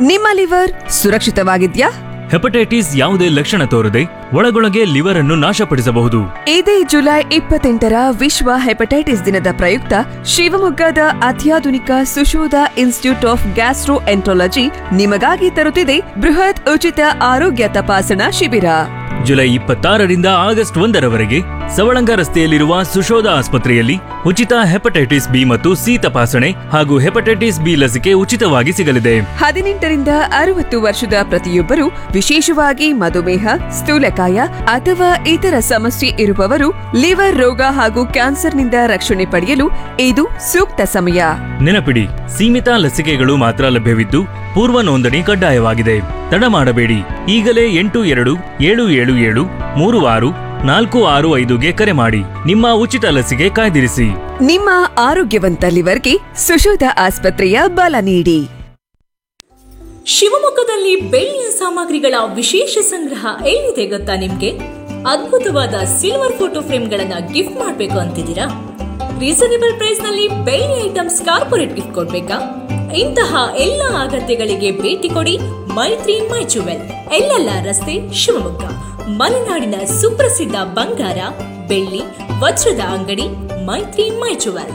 ನಿಮ್ಮ liver ಸುರಕ್ಷಿತವಾಗಿದ್ಯಾ hepatitis ಯಾವುದೇ ಲಕ್ಷಣ ತೋರದೆ ಒಳಗೊಳಗೆ ಲಿವರ್ ಅನ್ನು ನಾಶಪಡಿಸಬಹುದು ಇದೇ ಜುಲೈ ಇಪ್ಪತ್ತೆಂಟರ ವಿಶ್ವ ಹೆಪಟೈಟಿಸ್ ದಿನದ ಪ್ರಯುಕ್ತ ಶಿವಮೊಗ್ಗದ ಅತ್ಯಾಧುನಿಕ Sushodha institute of gastroenterology ನಿಮಗಾಗಿ ತರುತ್ತಿದೆ ಬೃಹತ್ ಉಚಿತ ಆರೋಗ್ಯ ತಪಾಸಣಾ ಶಿಬಿರ ಜುಲೈ ಇಪ್ಪತ್ತಾರರಿಂದ ಆಗಸ್ಟ್ ಒಂದರವರೆಗೆ ಸವಳಂಗ ರಸ್ತೆಯಲ್ಲಿರುವ ಸುಶೋಧ ಆಸ್ಪತ್ರೆಯಲ್ಲಿ ಉಚಿತ ಹೆಪಟೈಟಿಸ್ ಬಿ ಮತ್ತು ಸಿ ತಪಾಸಣೆ ಹಾಗೂ ಹೆಪಟೈಟಿಸ್ ಬಿ ಲಸಿಕೆ ಉಚಿತವಾಗಿ ಸಿಗಲಿದೆ ಹದಿನೆಂಟರಿಂದ ಅರವತ್ತು ವರ್ಷದ ಪ್ರತಿಯೊಬ್ಬರು ವಿಶೇಷವಾಗಿ ಮಧುಮೇಹ ಸ್ಥೂಲಕಾಯ ಅಥವಾ ಇತರ ಸಮಸ್ಯೆ ಇರುವವರು ಲಿವರ್ ರೋಗ ಹಾಗೂ ಕ್ಯಾನ್ಸರ್ನಿಂದ ರಕ್ಷಣೆ ಪಡೆಯಲು ಇದು ಸೂಕ್ತ ಸಮಯ ನೆನಪಿಡಿ ಸೀಮಿತ ಲಸಿಕೆಗಳು ಮಾತ್ರ ಲಭ್ಯವಿದ್ದು ಪೂರ್ವ ನೋಂದಣಿ ಕಡ್ಡಾಯವಾಗಿದೆ ತಡ ಮಾಡಬೇಡಿ ಈಗಲೇ ಎಂಟು ಎರಡು ಏಳು ಏಳು ಏಳು ಮೂರು ಆರು ನಾಲ್ಕು ಆರು ಐದುಗೆ ಕರೆ ಮಾಡಿ ನಿಮ್ಮ ಉಚಿತ ಲಸಿಕೆ ಕಾಯ್ದಿರಿಸಿ ನಿಮ್ಮ ಆರೋಗ್ಯವಂತ ಲಿವರ್ಗೆ ಸುಶೋಧ ಆಸ್ಪತ್ರೆಯ ಬಲ ನೀಡಿ ಶಿವಮೊಗ್ಗದಲ್ಲಿ ಬೆಳ್ಳಿಯ ಸಾಮಗ್ರಿಗಳ ವಿಶೇಷ ಸಂಗ್ರಹ ಎಲ್ಲಿದೆ ಗೊತ್ತಾ ನಿಮ್ಗೆ ಅದ್ಭುತವಾದ ಸಿಲ್ವರ್ ಫೋಟೋ ಫ್ರೇಮ್ಗಳನ್ನ ಗಿಫ್ಟ್ ಮಾಡಬೇಕು ಅಂತಿದ್ದೀರಾ ರೀಸನೇಬಲ್ ಪ್ರೈಸ್ ನಲ್ಲಿ ಬೆಳ್ಳಿ ಐಟಮ್ಸ್ ಕಾರ್ಪೊರೇಟ್ ಗಿಫ್ಟ್ ಕೊಡ್ಬೇಕಾ ಇಂತಹ ಎಲ್ಲ ಅಗತ್ಯಗಳಿಗೆ ಭೇಟಿ ಕೊಡಿ ಮೈತ್ರಿ ಮೈ ಜುವೆಲ್ ಎಲ್ಲೆಲ್ಲ ರಸ್ತೆ ಶಿವಮೊಗ್ಗ ಮಲೆನಾಡಿನ ಸುಪ್ರಸಿದ್ಧ ಬಂಗಾರ ಬೆಳ್ಳಿ ವಜ್ರದ ಅಂಗಡಿ ಮೈತ್ರಿ ಮೈ ಜುವೆಲ್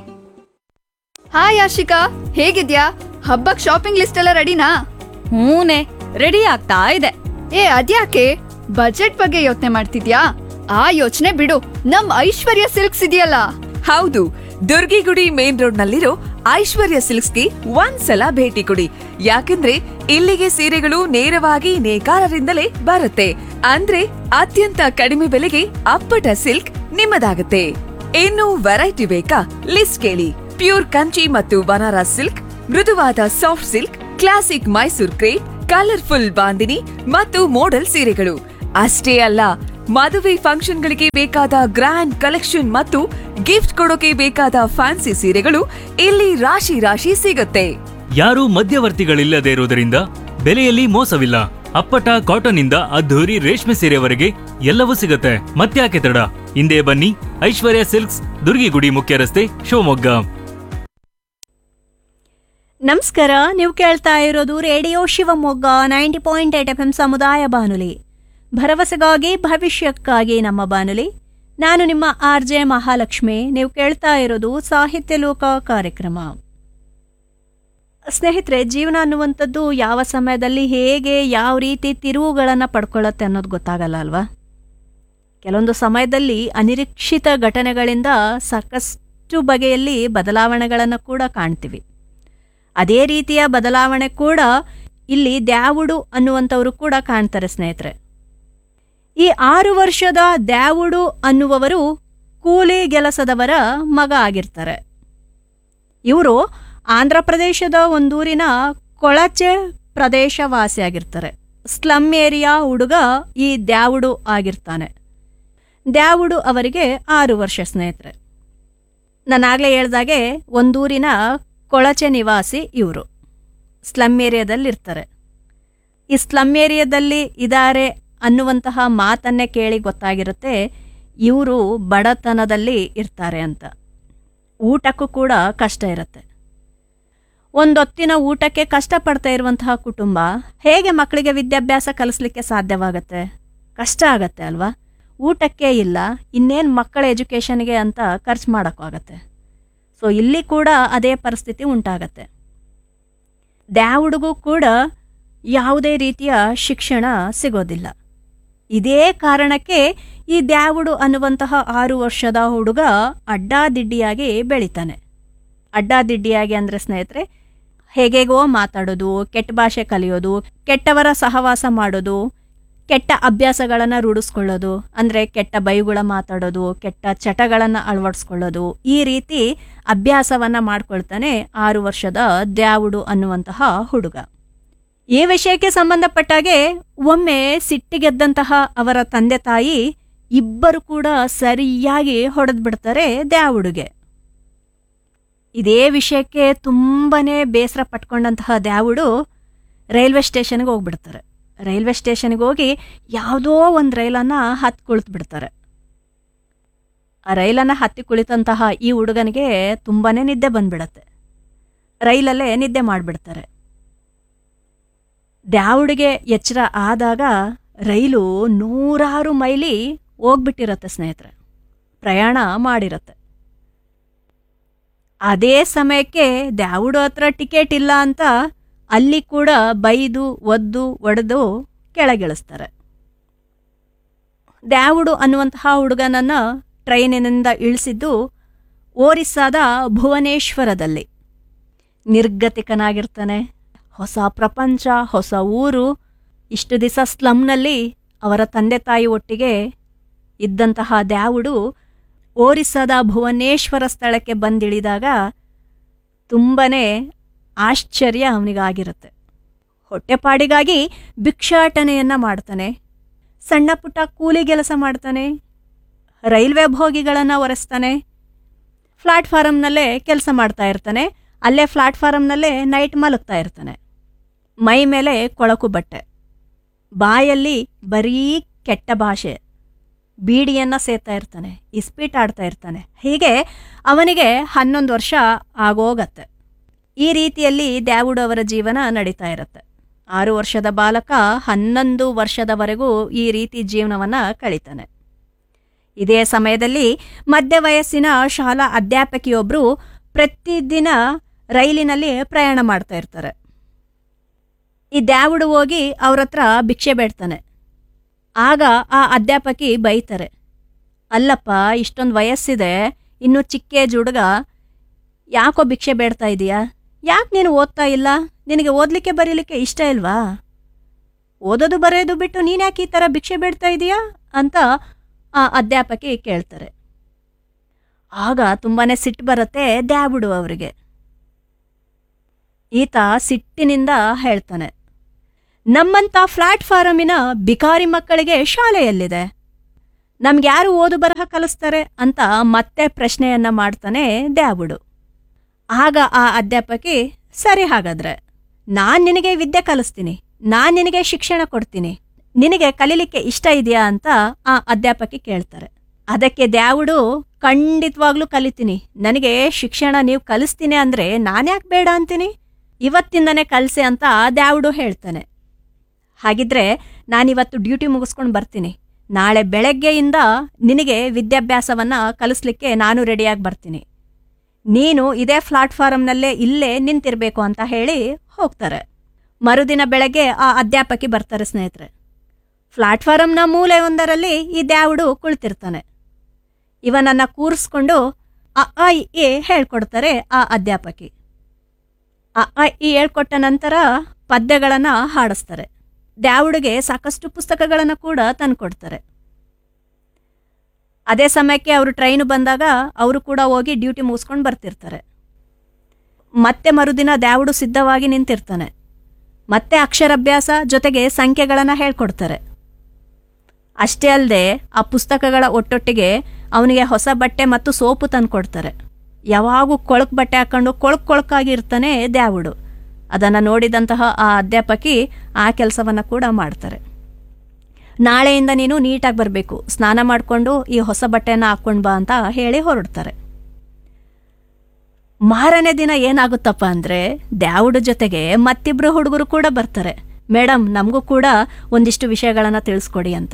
ಹಾಯ್ ಆಶಿಕಾ ಹೇಗಿದ್ಯಾ ಹಬ್ಬಕ್ ಶಾಪಿಂಗ್ ಲಿಸ್ಟ್ ಎಲ್ಲ ರೆಡಿನಾ ಹೂನೆ ರೆಡಿ ಆಗ್ತಾ ಇದೆ ಏ ಅದ್ಯಾಕೆ ಬಜೆಟ್ ಬಗ್ಗೆ ಯೋಚನೆ ಮಾಡ್ತಿದ್ಯಾ ಆ ಯೋಚನೆ ಬಿಡು ನಮ್ ಐಶ್ವರ್ಯ ಸಿಲ್ಕ್ಸ್ ಇದೆಯಲ್ಲ ಹೌದು ದುರ್ಗಿಗುಡಿ ಮೇನ್ ರೋಡ್ ನಲ್ಲಿರೋ ಐಶ್ವರ್ಯ ಸಿಲ್ಕ್ಸ್ಗೆ ಒಂದ್ಸಲ ಭೇಟಿ ಕೊಡಿ ಯಾಕೆಂದ್ರೆ ಇಲ್ಲಿಗೆ ಸೀರೆಗಳು ನೇರವಾಗಿ ನೇಕಾರರಿಂದಲೇ ಬರುತ್ತೆ ಅಂದ್ರೆ ಅತ್ಯಂತ ಕಡಿಮೆ ಬೆಲೆಗೆ ಅಪ್ಪಟ ಸಿಲ್ಕ್ ನಿಮ್ಮದಾಗುತ್ತೆ ಇನ್ನು ವೆರೈಟಿ ಬೇಕಾ ಲಿಸ್ಟ್ ಕೇಳಿ ಪ್ಯೂರ್ ಕಂಚಿ ಮತ್ತು ಬನಾರಸ್ ಸಿಲ್ಕ್ ಮೃದುವಾದ soft silk classic Mysore crepe colourful bandhani ಮತ್ತು ಮೋಡಲ್ ಸೀರೆಗಳು ಅಷ್ಟೇ ಅಲ್ಲ ಮದುವೆ ಫಂಕ್ಷನ್ಗಳಿಗೆ ಬೇಕಾದ ಗ್ರ್ಯಾಂಡ್ ಕಲೆಕ್ಷನ್ ಮತ್ತು ಗಿಫ್ಟ್ ಕೊಡೋಕೆ ಬೇಕಾದ ಫ್ಯಾನ್ಸಿ ಸೀರೆಗಳು ಇಲ್ಲಿ ರಾಶಿ ರಾಶಿ ಸಿಗುತ್ತೆ ಯಾರೂ ಮಧ್ಯವರ್ತಿಗಳಿಲ್ಲದೆ ಇರುವುದರಿಂದ ಬೆಲೆಯಲ್ಲಿ ಮೋಸವಿಲ್ಲ ಅಪ್ಪಟ ಕಾಟನ್ ಇಂದ ಅದ್ಧೂರಿ ರೇಷ್ಮೆ ಸೀರೆವರೆಗೆ ಎಲ್ಲವೂ ಸಿಗುತ್ತೆ ಮತ್ತ್ಯಾಕೆ ತಡ ಹಿಂದೆ ಬನ್ನಿ ಐಶ್ವರ್ಯ ಸಿಲ್ಕ್ಸ್ ದುರ್ಗಿಗುಡಿ ಮುಖ್ಯ ರಸ್ತೆ ಶಿವಮೊಗ್ಗ ನಮಸ್ಕಾರ ನೀವು ಕೇಳ್ತಾ ಇರೋದು radio Shivamogga ninety point eight F M ಸಮುದಾಯ ಬಾನುಲಿ ಭರವಸೆಗಾಗಿ ಭವಿಷ್ಯಕ್ಕಾಗಿ ನಮ್ಮ ಬಾನುಲಿ ನಾನು ನಿಮ್ಮ ಆರ್ ಜೆ ಮಹಾಲಕ್ಷ್ಮಿ ನೀವು ಕೇಳ್ತಾ ಇರೋದು ಸಾಹಿತ್ಯ ಲೋಕ ಕಾರ್ಯಕ್ರಮ ಸ್ನೇಹಿತರೆ ಜೀವನ ಅನ್ನುವಂಥದ್ದು ಯಾವ ಸಮಯದಲ್ಲಿ ಹೇಗೆ ಯಾವ ರೀತಿ ತಿರುವುಗಳನ್ನು ಪಡ್ಕೊಳ್ಳುತ್ತೆ ಅನ್ನೋದು ಗೊತ್ತಾಗಲ್ಲ ಅಲ್ವಾ ಕೆಲವೊಂದು ಸಮಯದಲ್ಲಿ ಅನಿರೀಕ್ಷಿತ ಘಟನೆಗಳಿಂದ ಸಾಕಷ್ಟು ಬಗೆಯಲ್ಲಿ ಬದಲಾವಣೆಗಳನ್ನು ಕೂಡ ಕಾಣ್ತೀವಿ ಅದೇ ರೀತಿಯ ಬದಲಾವಣೆ ಕೂಡ ಇಲ್ಲಿ ದ್ಯಾವುಡು ಅನ್ನುವಂಥವರು ಕೂಡ ಕಾಣ್ತಾರೆ ಸ್ನೇಹಿತರೆ ಈ ಆರು ವರ್ಷದ ದ್ಯಾವುಡು ಅನ್ನುವವರು ಕೂಲಿ ಕೆಲಸದವರ ಮಗ ಆಗಿರ್ತಾರೆ ಇವರು ಆಂಧ್ರ ಪ್ರದೇಶದ ಒಂದೂರಿನ ಕೊಳಚೆ ಪ್ರದೇಶವಾಸಿಯಾಗಿರ್ತಾರೆ ಸ್ಲಮ್ ಏರಿಯಾ ಹುಡುಗ ಈ ದ್ಯಾವುಡು ಆಗಿರ್ತಾನೆ ದ್ಯಾವುಡು ಅವರಿಗೆ ಆರು ವರ್ಷ ಸ್ನೇಹಿತರೆ ನಾನಾಗಲೇ ಹೇಳ್ದಾಗೆ ಒಂದೂರಿನ ಕೊಳಚೆ ನಿವಾಸಿ ಇವರು ಸ್ಲಮ್ ಏರಿಯಾದಲ್ಲಿರ್ತಾರೆ ಈ ಸ್ಲಮ್ ಏರಿಯಾದಲ್ಲಿ ಇದ್ದಾರೆ ಅನ್ನುವಂತಹ ಮಾತನ್ನೇ ಕೇಳಿ ಗೊತ್ತಾಗಿರುತ್ತೆ ಇವರು ಬಡತನದಲ್ಲಿ ಇರ್ತಾರೆ ಅಂತ ಊಟಕ್ಕೂ ಕೂಡ ಕಷ್ಟ ಇರುತ್ತೆ ಒಂದೊತ್ತಿನ ಊಟಕ್ಕೆ ಕಷ್ಟಪಡ್ತಾ ಇರುವಂತಹ ಕುಟುಂಬ ಹೇಗೆ ಮಕ್ಕಳಿಗೆ ವಿದ್ಯಾಭ್ಯಾಸ ಕಲಿಸ್ಲಿಕ್ಕೆ ಸಾಧ್ಯವಾಗತ್ತೆ ಕಷ್ಟ ಆಗತ್ತೆ ಅಲ್ವಾ ಊಟಕ್ಕೆ ಇಲ್ಲ ಇನ್ನೇನು ಮಕ್ಕಳ ಎಜುಕೇಷನ್ಗೆ ಅಂತ ಖರ್ಚು ಮಾಡೋಕ್ಕಾಗತ್ತೆ ಸೊ ಇಲ್ಲಿ ಕೂಡ ಅದೇ ಪರಿಸ್ಥಿತಿ ಉಂಟಾಗತ್ತೆ ದ್ಯಾವುಡಿಗೂ ಕೂಡ ಯಾವುದೇ ರೀತಿಯ ಶಿಕ್ಷಣ ಸಿಗೋದಿಲ್ಲ ಇದೇ ಕಾರಣಕ್ಕೆ ಈ ದ್ಯಾವುಡು ಅನ್ನುವಂತಹ ಆರು ವರ್ಷದ ಹುಡುಗ ಅಡ್ಡಾದಿಡ್ಡಿಯಾಗಿ ಬೆಳಿತಾನೆ ಅಡ್ಡಾದಿಡ್ಡಿಯಾಗಿ ಅಂದರೆ ಸ್ನೇಹಿತರೆ ಹೇಗೇಗೋ ಮಾತಾಡೋದು ಕೆಟ್ಟ ಭಾಷೆ ಕಲಿಯೋದು ಕೆಟ್ಟವರ ಸಹವಾಸ ಮಾಡೋದು ಕೆಟ್ಟ ಅಭ್ಯಾಸಗಳನ್ನು ರೂಢಿಸ್ಕೊಳ್ಳೋದು ಅಂದರೆ ಕೆಟ್ಟ ಬೈಗುಳ ಮಾತಾಡೋದು ಕೆಟ್ಟ ಚಟಗಳನ್ನು ಅಳವಡಿಸ್ಕೊಳ್ಳೋದು ಈ ರೀತಿ ಅಭ್ಯಾಸವನ್ನು ಮಾಡ್ಕೊಳ್ತಾನೆ ಆರು ವರ್ಷದ ದ್ಯಾವುಡು ಅನ್ನುವಂತಹ ಹುಡುಗ ಈ ವಿಷಯಕ್ಕೆ ಸಂಬಂಧಪಟ್ಟಾಗೆ ಒಮ್ಮೆ ಸಿಟ್ಟಿಗೆದ್ದಂತಹ ಅವರ ತಂದೆ ತಾಯಿ ಇಬ್ಬರು ಕೂಡ ಸರಿಯಾಗಿ ಹೊಡೆದು ಬಿಡ್ತಾರೆ ದ್ಯಾವುಡುಗೆ ಇದೇ ವಿಷಯಕ್ಕೆ ತುಂಬಾನೇ ಬೇಸರ ಪಟ್ಕೊಂಡಂತಹ ದ್ಯಾವುಡು ರೈಲ್ವೆ ಸ್ಟೇಷನ್ಗೆ ಹೋಗ್ಬಿಡ್ತಾರೆ ರೈಲ್ವೆ ಸ್ಟೇಷನ್ಗೆ ಹೋಗಿ ಯಾವುದೋ ಒಂದು ರೈಲನ್ನು ಹತ್ತಿ ಕುಳಿತು ಬಿಡ್ತಾರೆ ಆ ರೈಲನ್ನು ಹತ್ತಿ ಕುಳಿತಂತಹ ಈ ಹುಡುಗನಿಗೆ ತುಂಬಾನೇ ನಿದ್ದೆ ಬಂದ್ಬಿಡತ್ತೆ ರೈಲಲ್ಲೇ ನಿದ್ದೆ ಮಾಡಿಬಿಡ್ತಾರೆ ದ್ಯಾವುಡಿಗೆ ಎಚ್ಚರ ಆದಾಗ ರೈಲು ನೂರಾರು ಮೈಲಿ ಹೋಗ್ಬಿಟ್ಟಿರತ್ತೆ ಸ್ನೇಹಿತರೆ ಪ್ರಯಾಣ ಮಾಡಿರತ್ತೆ ಅದೇ ಸಮಯಕ್ಕೆ ದ್ಯಾವುಡು ಹತ್ರ ಟಿಕೆಟ್ ಇಲ್ಲ ಅಂತ ಅಲ್ಲಿ ಕೂಡ ಬೈದು ಒದ್ದು ಒಡೆದು ಕೆಳಗಿಳಿಸ್ತಾರೆ ದ್ಯಾವುಡು ಅನ್ನುವಂತಹ ಹುಡುಗನನ್ನ ಟ್ರೈನಿನಿಂದ ಇಳಿಸಿದ್ದು ಓರಿಸ್ಸಾದ ಭುವನೇಶ್ವರದಲ್ಲಿ ನಿರ್ಗತಿಕನಾಗಿರ್ತಾನೆ ಹೊಸ ಪ್ರಪಂಚ ಹೊಸ ಊರು ಇಷ್ಟು ದಿವಸ ಸ್ಲಮ್ನಲ್ಲಿ ಅವರ ತಂದೆ ತಾಯಿ ಒಟ್ಟಿಗೆ ಇದ್ದಂತಹ ದ್ಯಾವುಡು ಓರಿಸ್ಸಾದ ಭುವನೇಶ್ವರ ಸ್ಥಳಕ್ಕೆ ಬಂದಿಳಿದಾಗ ತುಂಬನೇ ಆಶ್ಚರ್ಯ ಅವನಿಗಾಗಿರುತ್ತೆ ಹೊಟ್ಟೆಪಾಡಿಗಾಗಿ ಭಿಕ್ಷಾಟನೆಯನ್ನ ಮಾಡ್ತಾನೆ ಸಣ್ಣ ಪುಟ್ಟ ಕೂಲಿ ಕೆಲಸ ಮಾಡ್ತಾನೆ ರೈಲ್ವೆ ಭೋಗಿಗಳನ್ನು ಒರೆಸ್ತಾನೆ ಪ್ಲಾಟ್ಫಾರಮ್ನಲ್ಲೇ ಕೆಲಸ ಮಾಡ್ತಾ ಇರ್ತಾನೆ ಅಲ್ಲೇ ಪ್ಲಾಟ್ಫಾರಮ್ನಲ್ಲೇ ನೈಟ್ ಮಲಗ್ತಾ ಇರ್ತಾನೆ ಮೈ ಮೇಲೆ ಕೊಳಕು ಬಟ್ಟೆ ಬಾಯಲ್ಲಿ ಬರೀ ಕೆಟ್ಟ ಭಾಷೆ ಬೀಡಿಯನ್ನ ಸೇತಾ ಇರ್ತಾನೆ ಇಸ್ಪೀಟ್ ಆಡ್ತಾ ಇರ್ತಾನೆ ಹೀಗೆ ಅವನಿಗೆ ಹನ್ನೊಂದು ವರ್ಷ ಆಗೋಗತ್ತೆ ಈ ರೀತಿಯಲ್ಲಿ ದ್ಯಾವುಡ್ ಅವರ ಜೀವನ ನಡೀತಾ ಇರುತ್ತೆ ಆರು ವರ್ಷದ ಬಾಲಕ ಹನ್ನೊಂದು ವರ್ಷದವರೆಗೂ ಈ ರೀತಿ ಜೀವನವನ್ನ ಕಳೀತಾನೆ ಇದೇ ಸಮಯದಲ್ಲಿ ಮಧ್ಯ ವಯಸ್ಸಿನ ಶಾಲಾ ಅಧ್ಯಾಪಕಿಯೊಬ್ಬರು ಪ್ರತಿದಿನ ರೈಲಿನಲ್ಲಿ ಪ್ರಯಾಣ ಮಾಡ್ತಾ ಇರ್ತಾರೆ ಈ ದ್ಯಾವುಡು ಹೋಗಿ ಅವ್ರ ಹತ್ರ ಭಿಕ್ಷೆ ಬೇಡ್ತಾನೆ ಆಗ ಆ ಅಧ್ಯಾಪಕಿ ಬೈತಾರೆ ಅಲ್ಲಪ್ಪ ಇಷ್ಟೊಂದು ವಯಸ್ಸಿದೆ ಇನ್ನು ಚಿಕ್ಕ ಏಜ್ ಹುಡುಗ ಯಾಕೋ ಭಿಕ್ಷೆ ಬೇಡ್ತಾ ಇದೀಯಾ ಯಾಕೆ ನೀನು ಓದ್ತಾ ಇಲ್ಲ ನಿನಗೆ ಓದಲಿಕ್ಕೆ ಬರೀಲಿಕ್ಕೆ ಇಷ್ಟ ಇಲ್ವಾ ಓದೋದು ಬರೆಯೋದು ಬಿಟ್ಟು ನೀನು ಯಾಕೆ ಈ ಥರ ಭಿಕ್ಷೆ ಬೇಡ್ತಾ ಇದೀಯಾ ಅಂತ ಆ ಅಧ್ಯಾಪಕಿ ಕೇಳ್ತಾರೆ ಆಗ ತುಂಬಾನೇ ಸಿಟ್ಟು ಬರುತ್ತೆ ದ್ಯಾಬುಡು ಅವರಿಗೆ ಈತ ಸಿಟ್ಟಿನಿಂದ ಹೇಳ್ತಾನೆ ನಮ್ಮಂತ ಪ್ಲಾಟ್ಫಾರಮಿನ ಬಿಕಾರಿ ಮಕ್ಕಳಿಗೆ ಶಾಲೆಯಲ್ಲಿದೆ ನಮ್ಗೆ ಯಾರು ಓದು ಬರಹ ಕಲಿಸ್ತಾರೆ ಅಂತ ಮತ್ತೆ ಪ್ರಶ್ನೆಯನ್ನ ಮಾಡ್ತಾನೆ ದ್ಯಾಬುಡು ಆಗ ಆ ಅಧ್ಯಾಪಕಿ ಸರಿ ಹಾಗಾದ್ರೆ ನಾನ್ ನಿನಗೆ ವಿದ್ಯೆ ಕಲಿಸ್ತೀನಿ ನಾನ್ ನಿನಗೆ ಶಿಕ್ಷಣ ಕೊಡ್ತೀನಿ ನಿನಗೆ ಕಲೀಲಿಕ್ಕೆ ಇಷ್ಟ ಇದೆಯಾ ಅಂತ ಆ ಅಧ್ಯಾಪಕಿ ಕೇಳ್ತಾರೆ ಅದಕ್ಕೆ ದ್ಯಾವುಡು ಖಂಡಿತವಾಗ್ಲೂ ಕಲಿತೀನಿ ನನಗೆ ಶಿಕ್ಷಣ ನೀವು ಕಲಿಸ್ತೀನಿ ಅಂದ್ರೆ ನಾನ್ಯಾಕೆ ಬೇಡ ಅಂತೀನಿ ಇವತ್ತಿಂದನೇ ಕಲಿಸಿ ಅಂತ ದ್ಯಾವುಡು ಹೇಳ್ತಾನೆ ಹಾಗಿದ್ರೆ ನಾನಿವತ್ತು ಡ್ಯೂಟಿ ಮುಗಿಸ್ಕೊಂಡು ಬರ್ತೀನಿ ನಾಳೆ ಬೆಳಗ್ಗೆಯಿಂದ ನಿನಗೆ ವಿದ್ಯಾಭ್ಯಾಸವನ್ನ ಕಲಿಸ್ಲಿಕ್ಕೆ ನಾನು ರೆಡಿಯಾಗಿ ಬರ್ತೀನಿ ನೀನು ಇದೇ ಪ್ಲಾಟ್ಫಾರಮ್ನಲ್ಲೇ ಇಲ್ಲೇ ನಿಂತಿರ್ಬೇಕು ಅಂತ ಹೇಳಿ ಹೋಗ್ತಾರೆ ಮರುದಿನ ಬೆಳಗ್ಗೆ ಆ ಅಧ್ಯಾಪಕಿ ಬರ್ತಾರೆ ಸ್ನೇಹಿತರೆ ಪ್ಲಾಟ್ಫಾರಮ್ನ ಮೂಲೆ ಒಂದರಲ್ಲಿ ಈ ದ್ಯಾವುಡು ಕುಳಿತಿರ್ತಾನೆ ಇವನನ್ನ ಕೂರಿಸ್ಕೊಂಡು ಅ ಆ ಇ ಈ ಹೇಳ್ಕೊಡ್ತಾರೆ ಆ ಅಧ್ಯಾಪಕಿ ಅ ಆ ಇ ಹೇಳ್ಕೊಟ್ಟ ನಂತರ ಪದ್ಯಗಳನ್ನು ಹಾಡಿಸ್ತಾರೆ ದ್ಯಾವುಡಿಗೆ ಸಾಕಷ್ಟು ಪುಸ್ತಕಗಳನ್ನು ಕೂಡ ತಂದ್ಕೊಡ್ತಾರೆ ಅದೇ ಸಮಯಕ್ಕೆ ಅವರು ಟ್ರೈನು ಬಂದಾಗ ಅವರು ಕೂಡ ಹೋಗಿ ಡ್ಯೂಟಿ ಮುಗಿಸ್ಕೊಂಡು ಬರ್ತಿರ್ತಾರೆ ಮತ್ತೆ ಮರುದಿನ ದ್ಯಾವುಡು ಸಿದ್ಧವಾಗಿ ನಿಂತಿರ್ತಾನೆ ಮತ್ತೆ ಅಕ್ಷರಾಭ್ಯಾಸ ಜೊತೆಗೆ ಸಂಖ್ಯೆಗಳನ್ನು ಹೇಳ್ಕೊಡ್ತಾರೆ ಅಷ್ಟೇ ಅಲ್ಲದೆ ಆ ಪುಸ್ತಕಗಳ ಒಟ್ಟೊಟ್ಟಿಗೆ ಅವನಿಗೆ ಹೊಸ ಬಟ್ಟೆ ಮತ್ತು ಸೋಪು ತಂದ್ಕೊಡ್ತಾರೆ ಯಾವಾಗೂ ಕೊಳಕ್ ಬಟ್ಟೆ ಹಾಕೊಂಡು ಕೊಳಕ್ ಕೊಳಕಾಗಿ ಇರ್ತಾನೆ ದ್ಯಾವುಡು ಅದನ್ನು ನೋಡಿದಂತಹ ಆ ಅಧ್ಯಾಪಕಿ ಆ ಕೆಲಸವನ್ನು ಕೂಡ ಮಾಡ್ತಾರೆ ನಾಳೆಯಿಂದ ನೀನು ನೀಟಾಗಿ ಬರಬೇಕು ಸ್ನಾನ ಮಾಡಿಕೊಂಡು ಈ ಹೊಸ ಬಟ್ಟೆಯನ್ನು ಹಾಕ್ಕೊಂಡು ಬಾ ಅಂತ ಹೇಳಿ ಹೊರಡ್ತಾರೆ ಮಾರನೇ ದಿನ ಏನಾಗುತ್ತಪ್ಪ ಅಂದರೆ ದ್ಯಾವುಡು ಜೊತೆಗೆ ಮತ್ತಿಬ್ರು ಹುಡುಗರು ಕೂಡ ಬರ್ತಾರೆ ಮೇಡಮ್ ನಮಗೂ ಕೂಡ ಒಂದಿಷ್ಟು ವಿಷಯಗಳನ್ನು ತಿಳಿಸ್ಕೊಡಿ ಅಂತ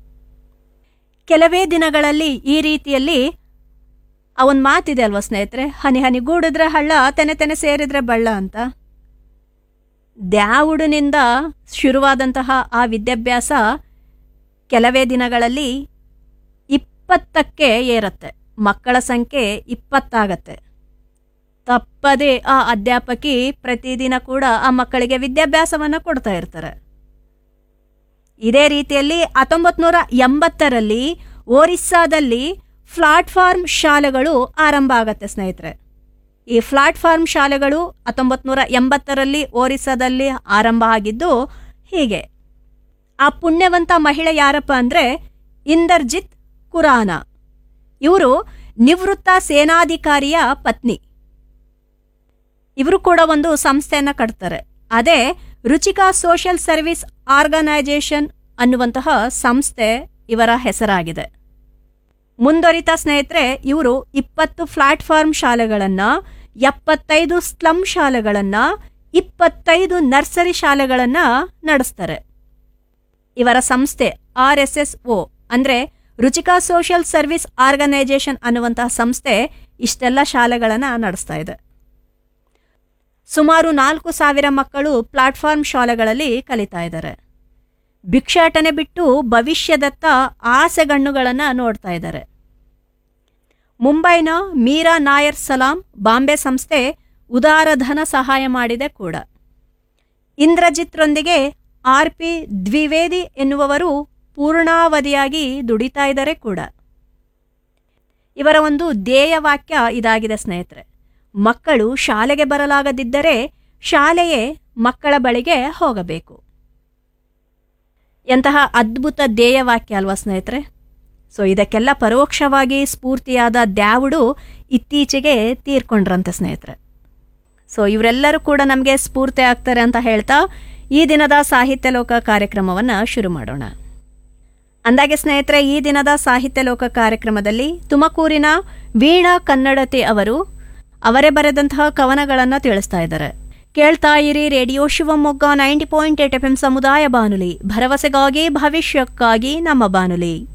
ಕೆಲವೇ ದಿನಗಳಲ್ಲಿ ಈ ರೀತಿಯಲ್ಲಿ ಅವನ್ ಮಾತಿದೆ ಅಲ್ವಾ ಸ್ನೇಹಿತರೆ ಹನಿ ಹನಿ ಗೂಡಿದ್ರೆ ಹಳ್ಳ ತೆನೆ ತೆನೆ ಸೇರಿದ್ರೆ ಬಳ್ಳ ಅಂತ ದ್ಯಾವುಡಿನಿಂದ ಶುರುವಾದಂತಹ ಆ ವಿದ್ಯಾಭ್ಯಾಸ ಕೆಲವೇ ದಿನಗಳಲ್ಲಿ ಇಪ್ಪತ್ತಕ್ಕೆ ಏರತ್ತೆ ಮಕ್ಕಳ ಸಂಖ್ಯೆ ಇಪ್ಪತ್ತಾಗತ್ತೆ ತಪ್ಪದೇ ಆ ಅಧ್ಯಾಪಕಿ ಪ್ರತಿದಿನ ಕೂಡ ಆ ಮಕ್ಕಳಿಗೆ ವಿದ್ಯಾಭ್ಯಾಸವನ್ನು ಕೊಡ್ತಾ ಇರ್ತಾರೆ ಇದೇ ರೀತಿಯಲ್ಲಿ ಹತ್ತೊಂಬತ್ತು ನೂರ ಎಂಬತ್ತರಲ್ಲಿ ಒರಿಸ್ಸಾದಲ್ಲಿ ಪ್ಲಾಟ್ಫಾರ್ಮ್ ಶಾಲೆಗಳು ಆರಂಭ ಆಗತ್ತೆ ಸ್ನೇಹಿತರೆ ಈ ಪ್ಲಾಟ್ಫಾರ್ಮ್ ಶಾಲೆಗಳು ಹತ್ತೊಂಬತ್ತು ನೂರ ಎಂಬತ್ತರಲ್ಲಿ ಒರಿಸ್ಸಾದಲ್ಲಿ ಆರಂಭ ಆಗಿದ್ದು ಹೀಗೆ ಆ ಪುಣ್ಯವಂತ ಮಹಿಳೆ ಯಾರಪ್ಪ ಅಂದರೆ ಇಂದರ್ಜಿತ್ ಕುರಾನ ಇವರು ನಿವೃತ್ತ ಸೇನಾಧಿಕಾರಿಯ ಪತ್ನಿ ಇವರು ಕೂಡ ಒಂದು ಸಂಸ್ಥೆಯನ್ನು ಕಟ್ತಾರೆ ಅದೇ ರುಚಿಕಾ ಸೋಷಿಯಲ್ ಸರ್ವಿಸ್ ಆರ್ಗನೈಜೇಷನ್ ಅನ್ನುವಂತಹ ಸಂಸ್ಥೆ ಇವರ ಹೆಸರಾಗಿದೆ ಮುಂದುವರಿತಾ ಸ್ನೇಹಿತರೆ ಇವರು ಇಪ್ಪತ್ತು ಪ್ಲಾಟ್ಫಾರ್ಮ್ ಶಾಲೆಗಳನ್ನು ಎಪ್ಪತ್ತೈದು ಸ್ಲಮ್ ಶಾಲೆಗಳನ್ನು ಇಪ್ಪತ್ತೈದು ನರ್ಸರಿ ಶಾಲೆಗಳನ್ನು ನಡೆಸ್ತಾರೆ ಇವರ ಸಂಸ್ಥೆ ಆರ್ ಎಸ್ ಎಸ್ ಒ ಅಂದರೆ ರುಚಿಕಾ ಸೋಷಿಯಲ್ ಸರ್ವಿಸ್ ಆರ್ಗನೈಜೇಷನ್ ಅನ್ನುವಂತಹ ಸಂಸ್ಥೆ ಇಷ್ಟೆಲ್ಲ ಶಾಲೆಗಳನ್ನು ನಡೆಸ್ತಾ ಇದೆ ಸುಮಾರು ನಾಲ್ಕು ಸಾವಿರ ಮಕ್ಕಳು ಪ್ಲಾಟ್ಫಾರ್ಮ್ ಶಾಲೆಗಳಲ್ಲಿ ಕಲಿತಾ ಇದ್ದಾರೆ ಭಿಕ್ಷಾಟನೆ ಬಿಟ್ಟು ಭವಿಷ್ಯದತ್ತ ಆಸೆಗಣ್ಣುಗಳನ್ನು ನೋಡ್ತಾ ಇದ್ದಾರೆ ಮುಂಬೈನ ಮೀರಾ ನಾಯರ್ ಸಲಾಂ ಬಾಂಬೆ ಸಂಸ್ಥೆ ಉದಾರ ಧನ ಸಹಾಯ ಮಾಡಿದೆ ಕೂಡ ಇಂದ್ರಜಿತ್ರೊಂದಿಗೆ ಆರ್ ಪಿ ದ್ವಿವೇದಿ ಎನ್ನುವವರು ಪೂರ್ಣಾವಧಿಯಾಗಿ ದುಡಿತಾ ಇದ್ದಾರೆ ಕೂಡ ಇವರ ಒಂದು ಧ್ಯೇಯ ವಾಕ್ಯ ಇದಾಗಿದೆ ಸ್ನೇಹಿತರೆ ಮಕ್ಕಳು ಶಾಲೆಗೆ ಬರಲಾಗದಿದ್ದರೆ ಶಾಲೆಯೇ ಮಕ್ಕಳ ಬಳಿಗೆ ಹೋಗಬೇಕು ಎಂತಹ ಅದ್ಭುತ ಧ್ಯೇಯವಾಕ್ಯ ಅಲ್ವಾ ಸ್ನೇಹಿತರೆ ಸೊ ಇದಕ್ಕೆಲ್ಲ ಪರೋಕ್ಷವಾಗಿ ಸ್ಫೂರ್ತಿಯಾದ ದ್ಯಾವುಡು ಇತ್ತೀಚೆಗೆ ತೀರ್ಕೊಂಡ್ರಂತೆ ಸ್ನೇಹಿತರೆ ಸೊ ಇವರೆಲ್ಲರೂ ಕೂಡ ನಮಗೆ ಸ್ಫೂರ್ತಿ ಆಗ್ತಾರೆ ಅಂತ ಹೇಳ್ತಾ ಈ ದಿನದ ಸಾಹಿತ್ಯ ಲೋಕ ಕಾರ್ಯಕ್ರಮವನ್ನು ಶುರು ಮಾಡೋಣ ಅಂದಾಗೆ ಸ್ನೇಹಿತರೆ ಈ ದಿನದ ಸಾಹಿತ್ಯ ಲೋಕ ಕಾರ್ಯಕ್ರಮದಲ್ಲಿ ತುಮಕೂರಿನ ವೀಣಾ ಕನ್ನಡತಿ ಅವರು ಅವರೇ ಬರೆದಂತಹ ಕವನಗಳನ್ನು ತಿಳಿಸ್ತಾ ಇದ್ದಾರೆ ಕೇಳ್ತಾ ಇರಿ radio Shivamogga ninety point eight F M ಸಮುದಾಯ ಬಾನುಲಿ ಭರವಸೆಗಾಗಿ ಭವಿಷ್ಯಕ್ಕಾಗಿ ನಮ್ಮ ಬಾನುಲಿ